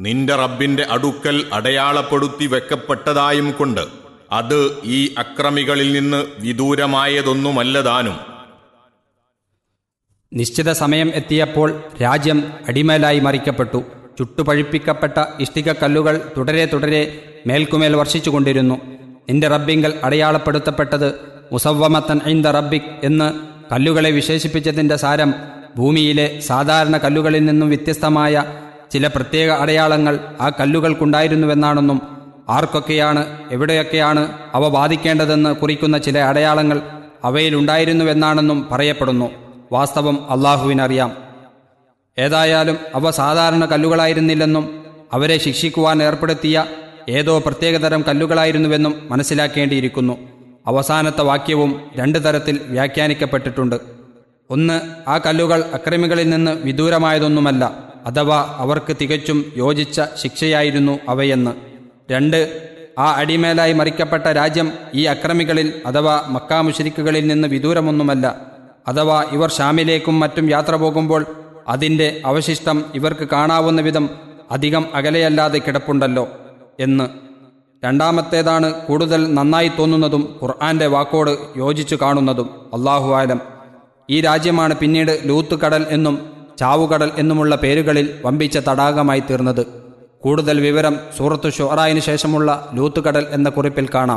നിന്റെ റബ്ബിന്റെ അടുക്കൽ അടയാളപ്പെടുത്തി വെക്കപ്പെട്ടതായും കൊണ്ട് അത് ഈ അക്രമികളിൽ നിന്ന് വിദൂരമായതൊന്നുമല്ലതാനും നിശ്ചിത സമയം എത്തിയപ്പോൾ രാജ്യം അടിമേലായി മറിക്കപ്പെട്ടു ചുട്ടുപഴിപ്പിക്കപ്പെട്ട ഇഷ്ടിക കല്ലുകൾ തുടരെ തുടരെ മേൽക്കുമേൽ വർഷിച്ചുകൊണ്ടിരുന്നു നിന്റെ റബ്ബിങ്കൽ അടയാളപ്പെടുത്തപ്പെട്ടത് മുസവ്വമത്തൻ ഐന്ദ റബ്ബിക് എന്ന് കല്ലുകളെ വിശേഷിപ്പിച്ചതിൻ്റെ സാരം ഭൂമിയിലെ സാധാരണ കല്ലുകളിൽ നിന്നും വ്യത്യസ്തമായ ചില പ്രത്യേക അടയാളങ്ങൾ ആ കല്ലുകൾക്കുണ്ടായിരുന്നുവെന്നാണെന്നും ആർക്കൊക്കെയാണ് എവിടെയൊക്കെയാണ് അവ ബാധിക്കേണ്ടതെന്ന് കുറിക്കുന്ന ചില അടയാളങ്ങൾ അവയിലുണ്ടായിരുന്നുവെന്നാണെന്നും പറയപ്പെടുന്നു വാസ്തവം അള്ളാഹുവിനറിയാം ഏതായാലും അവ സാധാരണ കല്ലുകളായിരുന്നില്ലെന്നും അവരെ ശിക്ഷിക്കുവാൻ ഏർപ്പെടുത്തിയ ഏതോ പ്രത്യേകതരം കല്ലുകളായിരുന്നുവെന്നും മനസ്സിലാക്കേണ്ടിയിരിക്കുന്നു അവസാനത്തെ വാക്യവും രണ്ട് തരത്തിൽ വ്യാഖ്യാനിക്കപ്പെട്ടിട്ടുണ്ട് ഒന്ന് ആ കല്ലുകൾ അക്രമികളിൽ നിന്ന് വിദൂരമായതൊന്നുമല്ല അഥവാ അവർക്ക് തികച്ചും യോജിച്ച ശിക്ഷയായിരുന്നു അവയെന്ന് രണ്ട് ആ അടിമേലായി മറിക്കപ്പെട്ട രാജ്യം ഈ അക്രമികളിൽ അഥവാ മക്കാമുശരിക്കുകളിൽ നിന്ന് വിദൂരമൊന്നുമല്ല അഥവാ ഇവർ ഷാമിലേക്കും മറ്റും യാത്ര പോകുമ്പോൾ അതിൻ്റെ അവശിഷ്ടം ഇവർക്ക് കാണാവുന്ന വിധം അധികം അകലെയല്ലാതെ കിടപ്പുണ്ടല്ലോ എന്ന് രണ്ടാമത്തേതാണ് കൂടുതൽ നന്നായി തോന്നുന്നതും ഖുർആന്റെ വാക്കോട് യോജിച്ചു കാണുന്നതും അള്ളാഹു ആലം ഈ രാജ്യമാണ് പിന്നീട് ലൂത്ത് കടൽ എന്നും ചാവുകടൽ എന്നുമുള്ള പേരുകളിൽ വമ്പിച്ച തടാകമായി തീർന്നത് കൂടുതൽ വിവരം സൂറത്തു ഷുറായിന് ശേഷമുള്ള ലൂത്ത് കടൽ എന്ന കുറിപ്പിൽ കാണാം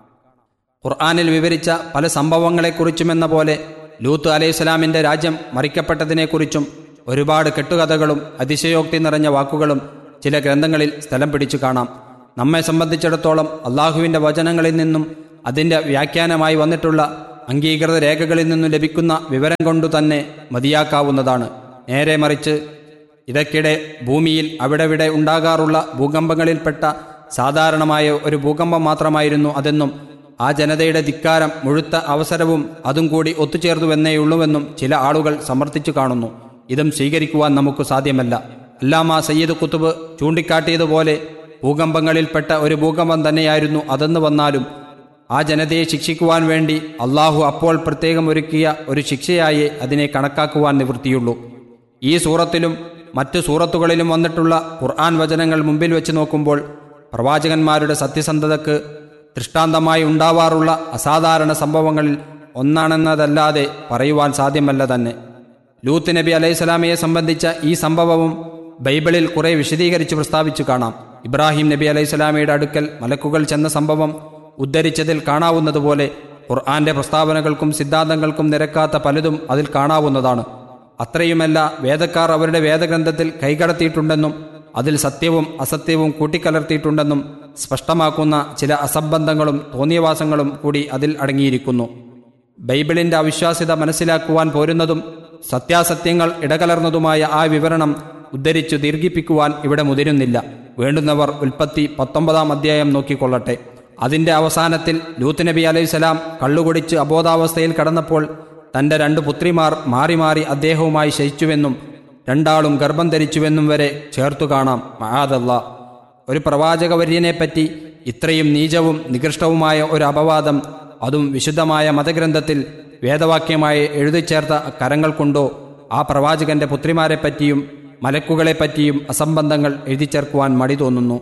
ഖുർആാനിൽ വിവരിച്ച പല സംഭവങ്ങളെക്കുറിച്ചുമെന്ന പോലെ ലൂത്ത് അലൈഹിസ്സലാമിന്റെ രാജ്യം മറിക്കപ്പെട്ടതിനെക്കുറിച്ചും ഒരുപാട് കെട്ടുകഥകളും അതിശയോക്തി നിറഞ്ഞ വാക്കുകളും ചില ഗ്രന്ഥങ്ങളിൽ സ്ഥലം പിടിച്ചു കാണാം നമ്മെ സംബന്ധിച്ചിടത്തോളം അള്ളാഹുവിൻ്റെ വചനങ്ങളിൽ നിന്നും അതിൻ്റെ വ്യാഖ്യാനമായി വന്നിട്ടുള്ള അംഗീകൃത രേഖകളിൽ നിന്നും ലഭിക്കുന്ന വിവരം കൊണ്ടു തന്നെ മതിയാക്കാവുന്നതാണ് നേരെ മറിച്ച് ഇടയ്ക്കിടെ ഭൂമിയിൽ അവിടെവിടെ ഉണ്ടാകാറുള്ള ഭൂകമ്പങ്ങളിൽപ്പെട്ട സാധാരണമായ ഒരു ഭൂകമ്പം മാത്രമായിരുന്നു അതെന്നും ആ ജനതയുടെ ധിക്കാരം മുഴുത്ത അവസരവും അതും കൂടി ഒത്തുചേർന്നുവെന്നേയുള്ളൂവെന്നും ചില ആളുകൾ സമർത്ഥിച്ചു കാണുന്നു ഇതും സ്വീകരിക്കുവാൻ നമുക്ക് സാധ്യമല്ല അല്ലാമ സയ്യിദ് കുത്തുബ് ചൂണ്ടിക്കാട്ടിയതുപോലെ ഭൂകമ്പങ്ങളിൽപ്പെട്ട ഒരു ഭൂകമ്പം തന്നെയായിരുന്നു അതെന്ന് വന്നാലും ആ ജനതയെ ശിക്ഷിക്കുവാൻ വേണ്ടി അള്ളാഹു അപ്പോൾ പ്രത്യേകം ഒരുക്കിയ ഒരു ശിക്ഷയായേ അതിനെ കണക്കാക്കുവാൻ നിവൃത്തിയുള്ളൂ ഈ സൂറത്തിലും മറ്റു സൂറത്തുകളിലും വന്നിട്ടുള്ള ഖുർആൻ വചനങ്ങൾ മുമ്പിൽ വെച്ച് നോക്കുമ്പോൾ പ്രവാചകന്മാരുടെ സത്യസന്ധതക്ക് ദൃഷ്ടാന്തമായി ഉണ്ടാവാറുള്ള അസാധാരണ സംഭവങ്ങളിൽ ഒന്നാണെന്നതല്ലാതെ പറയുവാൻ സാധ്യമല്ല തന്നെ ലൂത്ത് നബി അലൈഹിസ്സലാമയെ സംബന്ധിച്ച ഈ സംഭവവും ബൈബിളിൽ കുറെ വിശദീകരിച്ച് പ്രസ്താവിച്ചു കാണാം ഇബ്രാഹിം നബി അലൈഹിസ്സലാമയുടെ അടുക്കൽ മലക്കുകൾ ചെന്ന സംഭവം ഉദ്ധരിച്ചതിൽ കാണാവുന്നതുപോലെ ഖുർആന്റെ പ്രസ്താവനകൾക്കും സിദ്ധാന്തങ്ങൾക്കും നിരക്കാത്ത പലതും അതിൽ കാണാവുന്നതാണ് അത്രയുമല്ല വേദക്കാർ അവരുടെ വേദഗ്രന്ഥത്തിൽ കൈകടത്തിയിട്ടുണ്ടെന്നും അതിൽ സത്യവും അസത്യവും കൂട്ടിക്കലർത്തിയിട്ടുണ്ടെന്നും സ്പഷ്ടമാക്കുന്ന ചില അസംബന്ധങ്ങളും തോന്നിയവാസങ്ങളും കൂടി അതിൽ അടങ്ങിയിരിക്കുന്നു ബൈബിളിന്റെ അവിശ്വാസ്യത മനസ്സിലാക്കുവാൻ പോരുന്നതും സത്യാസത്യങ്ങൾ ഇടകലർന്നതുമായ ആ വിവരണം ഉദ്ധരിച്ചു ദീർഘിപ്പിക്കുവാൻ ഇവിടെ മുതിരുന്നില്ല വേണ്ടുന്നവർ ഉൽപ്പത്തി പത്തൊമ്പതാം അധ്യായം നോക്കിക്കൊള്ളട്ടെ അതിന്റെ അവസാനത്തിൽ ലൂത്ത് നബി അലൈഹിസ്സലാം കള്ളുകുടിച്ച് അബോധാവസ്ഥയിൽ കടന്നപ്പോൾ തന്റെ രണ്ട് പുത്രിമാർ മാറി മാറി അദ്ദേഹവുമായി ശയിച്ചുവെന്നും രണ്ടാളും ഗർഭം ധരിച്ചുവെന്നും വരെ ചേർത്തു കാണാം മഹാദല്ല ഒരു പ്രവാചകവര്യനെപ്പറ്റി ഇത്രയും നീചവും നികൃഷ്ടവുമായ ഒരു അപവാദം അതും വിശുദ്ധമായ മതഗ്രന്ഥത്തിൽ വേദവാക്യമായി എഴുതിച്ചേർത്ത കരങ്ങൾ കൊണ്ടോ ആ പ്രവാചകന്റെ പുത്രിമാരെപ്പറ്റിയും മലക്കുകളെപ്പറ്റിയും അസംബന്ധങ്ങൾ എഴുതിച്ചേർക്കുവാൻ മടി തോന്നുന്നു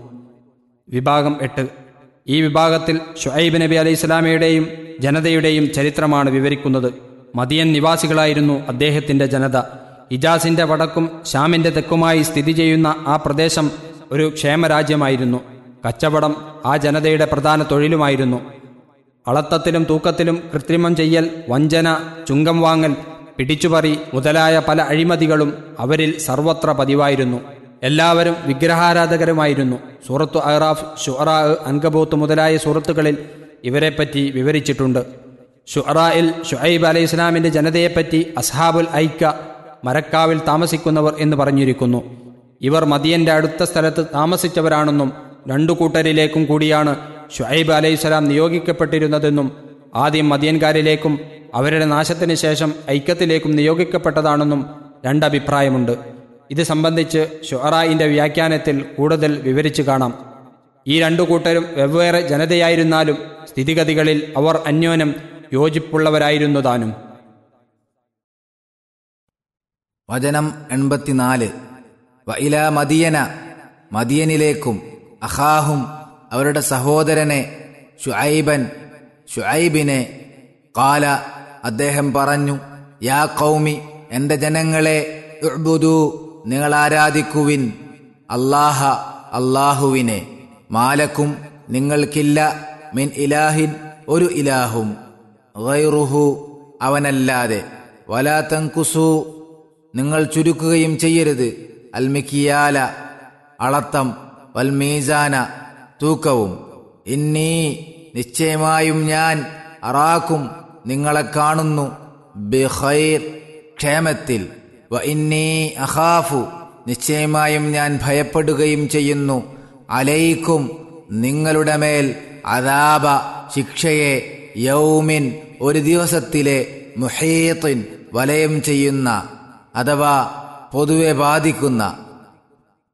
വിഭാഗം എട്ട് ഈ വിഭാഗത്തിൽ ഷുഐബ് നബി അലൈഹി ഇസ്ലാമയുടെയും ജനതയുടെയും ചരിത്രമാണ് വിവരിക്കുന്നത് മദിയൻ നിവാസികളായിരുന്നു അദ്ദേഹത്തിന്റെ ജനത ഇജാസിന്റെ വടക്കും ഷാമിന്റെ തെക്കുമായി സ്ഥിതി ചെയ്യുന്ന ആ പ്രദേശം ഒരു ക്ഷേമരാജ്യമായിരുന്നു കച്ചവടം ആ ജനതയുടെ പ്രധാന തൊഴിലുമായിരുന്നു അളത്തത്തിലും തൂക്കത്തിലും കൃത്രിമം ചെയ്യൽ വഞ്ചന ചുങ്കം വാങ്ങൽ പിടിച്ചുപറി മുതലായ പല അഴിമതികളും അവരിൽ സർവത്ര പതിവായിരുന്നു എല്ലാവരും വിഗ്രഹാരാധകരുമായിരുന്നു സൂറത്തു അഹ്റാഫ് ഷുഅറാ അൻകബൂത്ത് മുതലായ സൂറത്തുകളിൽ ഇവരെപ്പറ്റി വിവരിച്ചിട്ടുണ്ട് ഷുഅറായിൽ ഷുഐബ് അലൈഹി ഇസ്ലാമിന്റെ ജനതയെപ്പറ്റി അസ്ഹാബുൽ ഐക്ക മരക്കാവിൽ താമസിക്കുന്നവർ എന്ന് പറഞ്ഞിരിക്കുന്നു ഇവർ മദിയന്റെ അടുത്ത സ്ഥലത്ത് താമസിച്ചവരാണെന്നും രണ്ടു കൂട്ടരിലേക്കും കൂടിയാണ് ഷുഐബ് അലൈഹിസ്സലാം നിയോഗിക്കപ്പെട്ടിരുന്നതെന്നും ആദ്യം മദിയൻകാരിലേക്കും അവരുടെ നാശത്തിന് ശേഷം ഐക്യത്തിലേക്കും നിയോഗിക്കപ്പെട്ടതാണെന്നും രണ്ടഭിപ്രായമുണ്ട് ഇത് സംബന്ധിച്ച് ഷുഅറായിന്റെ വ്യാഖ്യാനത്തിൽ കൂടുതൽ വിവരിച്ചു കാണാം ഈ രണ്ടു കൂട്ടരും വെവ്വേറെ ജനതയായിരുന്നാലും സ്ഥിതിഗതികളിൽ അവർ അന്യോന്യം യോജിപ്പുള്ളവരായിരുന്നു താനും വചനം എൺപത്തിനാല് വ ഇല മദിയന മദിയനിലേക്കും അഹാഹും അവരുടെ സഹോദരനെ ഷുഐബൻ ഷുഐബിനെ കാല അദ്ദേഹം പറഞ്ഞു യാ കൗമി എന്റെ ജനങ്ങളെ ഉഅ്ബുദൂ നിങ്ങൾ ആരാധിക്കുവിൻ അല്ലാഹ അല്ലാഹുവിനെ മാലക്കും നിങ്ങൾക്കില്ല മിൻ ഇലാഹിൻ ഒരു ഇലാഹും ഗൈറുഹു അവനല്ലാതെ വലാ തങ്കുസു നിങ്ങൾ ചുരുക്കുകയും ചെയ്യരുത് അൽമിക്കിയാല അളത്തം വൽമീസാന തൂക്കവും ഇന്നീ നിശ്ചയമായും ഞാൻ അറാക്കും നിങ്ങളെ കാണുന്നു ബിഖൈർ ക്ഷേമത്തിൽ വ ഇന്നീ അഖാഫു നിശ്ചയമായും ഞാൻ ഭയപ്പെടുകയും ചെയ്യുന്നു അലൈക്കും നിങ്ങളുടെ മേൽ അതാപ ശിക്ഷയെ യൗമിൻ ഒരു ദിവസത്തിലെ മുഹീത്തിൻ വലയം ചെയ്യുന്ന അഥവാ പൊതുവെ ബാധിക്കുന്ന